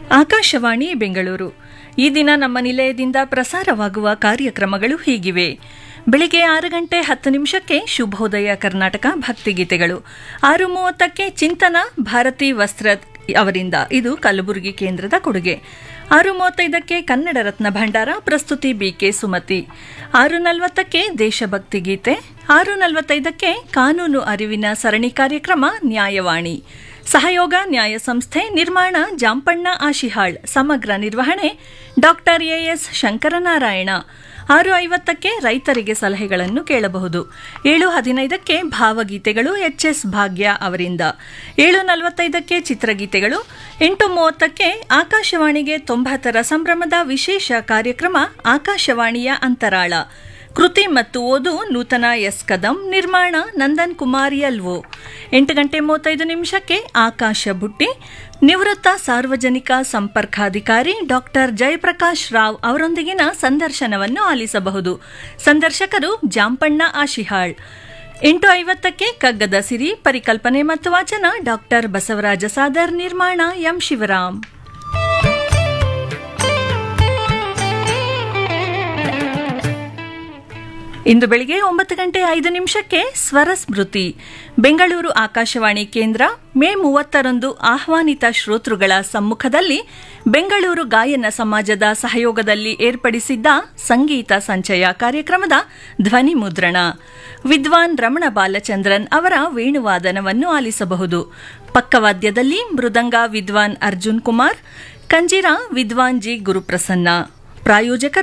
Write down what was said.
ಆಕಾಶವಾಣಿ ಬೆಂಗಳೂರು ಈ ದಿನ ನಮ್ಮ ನಿಲಯದಿಂದ ಪ್ರಸಾರವಾಗುವ ಕಾರ್ಯಕ್ರಮಗಳು ಹೀಗಿವೆ ಬೆಳಿಗ್ಗೆ ಆರು ಗಂಟೆ ಹತ್ತು ನಿಮಿಷಕ್ಕೆ ಶುಭೋದಯ ಕರ್ನಾಟಕ ಭಕ್ತಿಗೀತೆಗಳು ಆರು ಮೂವತ್ತಕ್ಕೆ ಚಿಂತನ ಭಾರತಿ ವಸ್ತ್ರ ಅವರಿಂದ ಇದು ಕಲಬುರಗಿ ಕೇಂದ್ರದ ಕೊಡುಗೆ ಆರು ಮೂವತ್ತೈದಕ್ಕೆ ಕನ್ನಡ ರತ್ನ ಭಂಡಾರ ಪ್ರಸ್ತುತಿ ಬಿಕೆ ಸುಮತಿ ಆರು ನಲವತ್ತಕ್ಕೆ ದೇಶಭಕ್ತಿ ಗೀತೆ ಆರು ನಲವತ್ತೈದಕ್ಕೆ ಕಾನೂನು ಅರಿವಿನ ಸರಣಿ ಕಾರ್ಯಕ್ರಮ ನ್ಯಾಯವಾಣಿ ಸಹಯೋಗ ನ್ಯಾಯ ಸಂಸ್ಥೆ ನಿರ್ಮಾಣ ಜಾಂಪಣ್ಣ ಆಶಿಹಾಳ್ ಸಮಗ್ರ ನಿರ್ವಹಣೆ ಡಾಕ್ಟರ್ ಎಎಸ್ ಶಂಕರನಾರಾಯಣ ಆರು ಐವತ್ತಕ್ಕೆ ರೈತರಿಗೆ ಸಲಹೆಗಳನ್ನು ಕೇಳಬಹುದು ಏಳು ಹದಿನೈದಕ್ಕೆ ಭಾವಗೀತೆಗಳು ಎಚ್ಎಸ್ ಭಾಗ್ಯ ಅವರಿಂದ ಏಳು ನಲವತ್ತೈದಕ್ಕೆ ಚಿತ್ರಗೀತೆಗಳು ಎಂಟು ಮೂವತ್ತಕ್ಕೆ ಆಕಾಶವಾಣಿಗೆ ತೊಂಬತ್ತರ ಸಂಭ್ರಮದ ವಿಶೇಷ ಕಾರ್ಯಕ್ರಮ ಆಕಾಶವಾಣಿಯ ಅಂತರಾಳ ಕೃತಿ ಮತ್ತು ಓದು ನೂತನ ಎಸ್ ಕದಂ ನಿರ್ಮಾಣ ನಂದನ್ ಕುಮಾರ್ ಎಲ್ವೋ ಎಂಟು ಗಂಟೆ ಮೂವತ್ತೈದು ನಿಮಿಷಕ್ಕೆ ಆಕಾಶ ಬುಟ್ಟಿ ನಿವೃತ್ತ ಸಾರ್ವಜನಿಕ ಸಂಪರ್ಕಾಧಿಕಾರಿ ಡಾಕ್ಟರ್ ಜಯಪ್ರಕಾಶ್ ರಾವ್ ಅವರೊಂದಿಗಿನ ಸಂದರ್ಶನವನ್ನು ಆಲಿಸಬಹುದು ಸಂದರ್ಶಕರು ಜಾಂಪಣ್ಣ ಆಶಿಹಾಳ್ ಎಂಟು ಐವತ್ತಕ್ಕೆ ಕಗ್ಗದ ಸಿರಿ ಪರಿಕಲ್ಪನೆ ಮತ್ತು ವಾಚನ ಡಾಕ್ಟರ್ ಬಸವರಾಜ ಸಾದರ್ ನಿರ್ಮಾಣ ಎಂ ಶಿವರಾಮ್ ಇಂದು ಬೆಳಿಗ್ಗೆ ಒಂಬತ್ತು ಗಂಟೆ ಐದು ನಿಮಿಷಕ್ಕೆ ಸ್ವರ ಸ್ಮೃತಿ ಬೆಂಗಳೂರು ಆಕಾಶವಾಣಿ ಕೇಂದ್ರ ಮೇ ಮೂವತ್ತರಂದು ಆಹ್ವಾನಿತ ಶ್ರೋತೃಗಳ ಸಮ್ಮುಖದಲ್ಲಿ ಬೆಂಗಳೂರು ಗಾಯನ ಸಮಾಜದ ಸಹಯೋಗದಲ್ಲಿ ಏರ್ಪಡಿಸಿದ್ದ ಸಂಗೀತ ಸಂಚಯ ಕಾರ್ಯಕ್ರಮದ ಧ್ವನಿ ಮುದ್ರಣ ವಿದ್ವಾನ್ ರಮಣ ಬಾಲಚಂದ್ರನ್ ಅವರ ವೇಣುವಾದನವನ್ನು ಆಲಿಸಬಹುದು ಪಕ್ಕವಾದ್ಯದಲ್ಲಿ ಮೃದಂಗ ವಿದ್ವಾನ್ ಅರ್ಜುನ್ ಕುಮಾರ್ ಕಂಜಿರ ವಿದ್ವಾನ್ ಜಿ ಗುರುಪ್ರಸನ್ನ ಪ್ರಾಯೋಜಕರು